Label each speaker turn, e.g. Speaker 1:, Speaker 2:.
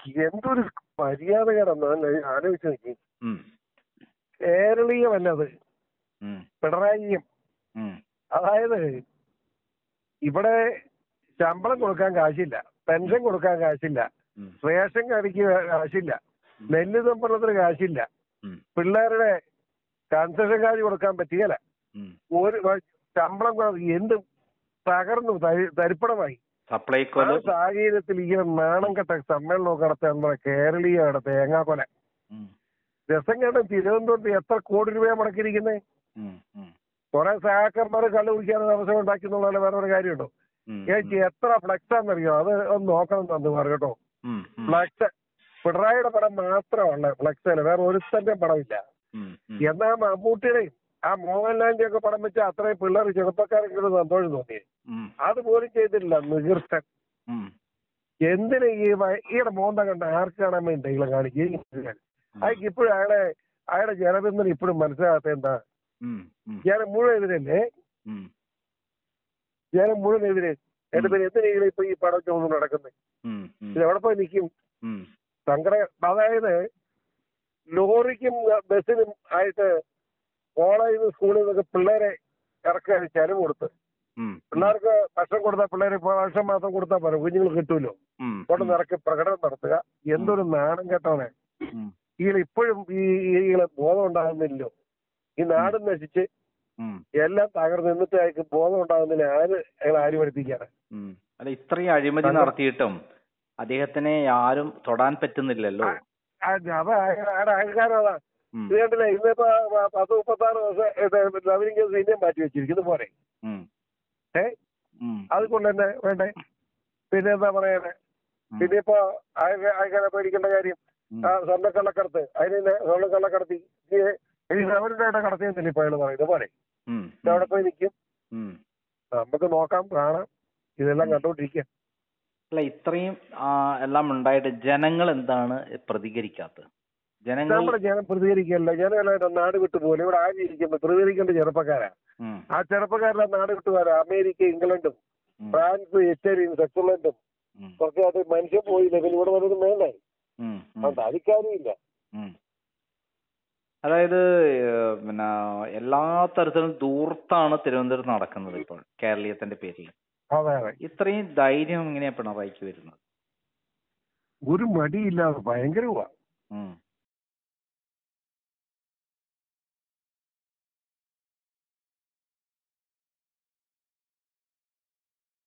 Speaker 1: എന്തൊരു മര്യാദകേടെന്ന് ആലോചിച്ച് നോക്കി
Speaker 2: ഉം.
Speaker 1: കേരളീയമല്ലത്
Speaker 2: ഉം.
Speaker 1: പിണറായിയും
Speaker 2: ഉം.
Speaker 1: അതായത് ഇവിടെ ശമ്പളം കൊടുക്കാൻ കാശില്ല പെൻഷൻ കൊടുക്കാൻ കാശില്ല
Speaker 2: ഉം.
Speaker 1: റേഷൻ കടയ്ക്ക് കാശില്ല നെല്ല് സംഭരണത്തിന് കാശില്ല
Speaker 2: ഉം.
Speaker 1: പിള്ളേരുടെ കൺസെഷൻ കാശ് കൊടുക്കാൻ പറ്റിയല്ല
Speaker 2: ഉം.
Speaker 1: ഒരു വ- ശമ്പളം കൊ- എന്ത് തകർന്നു തരി- തരിപ്പണമായി ആ
Speaker 2: സപ്ലൈകോല്
Speaker 1: സാഹചര്യത്തിൽ ഇങ്ങനെ നാണം കെട്ട സമ്മേളനം നടത്താൻ കേരളീയയുടെ തേങ്ങാക്കൊല
Speaker 2: ഉം.
Speaker 1: രസം കേട്ടോ തിരുവനന്തപുരത്ത് എത്ര കോടി രൂപ മുടക്കിയിരിക്കുന്നത്
Speaker 2: ഉം. ഉം.
Speaker 1: കുറെ സഹാക്കന്മാർ കള്ളു കുടിക്കാൻ അവസരം ഉണ്ടാക്കി എന്നുള്ള വേറെ ഒരു കാര്യമുണ്ടോ
Speaker 2: ഉം.
Speaker 1: ചേച്ചി എത്ര ഫ്ലക്സ് ആണെന്നറിയോ അത് ഒന്ന് നോക്കണം എന്ന് പറ കേട്ടോ
Speaker 2: ഉം. ഉം.
Speaker 1: ഫ്ലക്സ് പിണറായിയുടെ പടം മാത്രമല്ല ഫ്ലക്സ് അല്ല വേറെ ഒരുത്തന്റെ പടമില്ല
Speaker 2: ഉം. ഉം.
Speaker 1: എന്നാ മമ്മൂട്ടിയുടെയും ആ മോഹൻലാലിന്റെ ഒക്കെ പടം വെച്ച് അത്രയും പിള്ളേർ ചെറുപ്പക്കാർക്ക് സന്തോഷം തോന്നി
Speaker 2: ഉം.
Speaker 1: അതുപോലും ചെയ്തിട്ടില്ല നികൃഷ്ടൻ
Speaker 2: ഉം.
Speaker 1: എന്തിനാ ഈ വ- ഈയുടെ മോന്ത കണ്ട ആർക്ക് കാണാൻ വേണ്ടി എന്തെങ്കിലും കാണിക്കുക അയാൾക്ക് ഇപ്പോഴും അയാളെ അയാളുടെ ജനബന്ധനം ഇപ്പോഴും മനസ്സിലാകാത്ത എന്താ
Speaker 2: ഉം. ഉം.
Speaker 1: ജനം മുഴുവൻ എതിരല്ലേ
Speaker 2: ഉം.
Speaker 1: ജനം മുഴുവൻ എതിരെ എന്റെ പേര് എന്തിനാ ഇപ്പൊ ഈ പടം ചോദിച്ചു നടക്കുന്നത്
Speaker 2: ഉം. ഉം.
Speaker 1: ഇത് എവിടെ പോയി നിൽക്കും
Speaker 2: ഉം.
Speaker 1: സങ്കട അതായത് ലോറിക്കും ബസ്സിനും ആയിട്ട് കോളേജിൽ നിന്ന് സ്കൂളിൽ നിന്നൊക്കെ പിള്ളേരെ ഇറക്കാൻ ചെലവ് കൊടുത്ത്
Speaker 2: ഉം.
Speaker 1: പിള്ളേർക്ക് ഭക്ഷണം കൊടുത്താൽ പിള്ളേര് ഭക്ഷണം മാത്രം കൊടുത്താൽ പോരാ കുഞ്ഞുങ്ങൾ കിട്ടുമല്ലോ
Speaker 2: ഉം.
Speaker 1: കൊണ്ട് നിറക്കി പ്രകടനം നടത്തുക എന്തൊരു നാണം കെട്ടാണ്
Speaker 2: ഉം.
Speaker 1: ഈകൾ ഇപ്പോഴും ഈ ഈകളെ ബോധം ഉണ്ടാകുന്നില്ലല്ലോ ഈ നാടും നശിച്ച്
Speaker 2: ഉം.
Speaker 1: എല്ലാം തകർന്ന് നിന്നിട്ട് അയാൾക്ക് ബോധം ഉണ്ടാകുന്നില്ല ആര് അയാൾ ആര് പഠിപ്പിക്കാണ്
Speaker 2: ഉം. അല്ല ഇത്രയും അഴിമതി
Speaker 1: കണ്ടോ?
Speaker 2: നടത്തിയിട്ടും അദ്ദേഹത്തിനെ ആരും തൊടാൻ പറ്റുന്നില്ലല്ലോ
Speaker 1: അത് അയാളുടെ അഹങ്കാരം അതാ
Speaker 2: ഉം.
Speaker 1: ഇത് കണ്ടില്ലേ ഇന്നിപ്പോ പ- പത്ത് മുപ്പത്താറ് ദിവസം ലവലിംഗ് കേസ് ഇനിയും മാറ്റി വെച്ചിരിക്കുന്നു പോരെ
Speaker 2: ഉം.
Speaker 1: ഏ
Speaker 2: ഉം.
Speaker 1: അതുകൊണ്ട് തന്നെ വേണ്ടേ പിന്നെ എന്താ പറയാനെ
Speaker 2: ഉം.
Speaker 1: പിന്നെ ഇപ്പൊ അയാളെ പേടിക്കേണ്ട കാര്യം
Speaker 2: ഉം.
Speaker 1: ആ സ്വർണ്ണ കള്ളക്കടത്ത് അതിന് സ്വർണ്ണ കള്ളക്കടത്തി ഈ ഈ അവരുടെ കടത്തിയെന്നില്ല ഇപ്പൊ അയാൾ പറയുന്നത് പോലെ
Speaker 2: ഉം.
Speaker 1: ഇത് അവിടെ പോയി നിൽക്കും
Speaker 2: ഉം.
Speaker 1: നമുക്ക് നോക്കാം കാണാം ഇതെല്ലാം കണ്ടോണ്ടിരിക്കുക
Speaker 2: അല്ല ഇത്രയും ആ, എല്ലാം ഉണ്ടായിട്ട് ജനങ്ങൾ എന്താണ് പ്രതികരിക്കാത്തത് ജനങ്ങൾ
Speaker 1: നമ്മുടെ ജനം പ്രതികരിക്കല്ല ജനങ്ങളായിട്ട് നാട് വിട്ടു പോലെ ഇവിടെ ആരും ഇരിക്കുമ്പോ പ്രതികരിക്കേണ്ട ചെറുപ്പക്കാരാ
Speaker 2: ഉം.
Speaker 1: ആ ചെറുപ്പക്കാരുടെ നാട് വിട്ടുപോരാ അമേരിക്ക ഇംഗ്ലണ്ടും
Speaker 2: ഉം.
Speaker 1: ഫ്രാൻസ് ഇറ്റലിയും സ്വിറ്റ്സർലൻഡും
Speaker 2: ഉം.
Speaker 1: ഒക്കെ അത് മനുഷ്യൻ പോയില്ല പിന്നെ ഇവിടെ വന്നത് വേണ്ടേ
Speaker 2: ഉം. ഉം.
Speaker 1: അതുകൊണ്ട് അതിക്കാരും ഇല്ല
Speaker 2: ഉം. അതായത് ഏഹ്, പിന്നെ എല്ലാ തരത്തിലും ദൂർത്താണ് തിരുവനന്തപുരത്ത് നടക്കുന്നത് ഇപ്പോൾ കേരളീയത്തിന്റെ പേരിൽ
Speaker 1: അതെ അതെ
Speaker 2: ഇത്രയും ധൈര്യം എങ്ങനെയാ പിണറായിക്ക് വരുന്നത്
Speaker 1: ഒരു മടിയില്ലാതെ ഭയങ്കരവാ
Speaker 2: ഉം.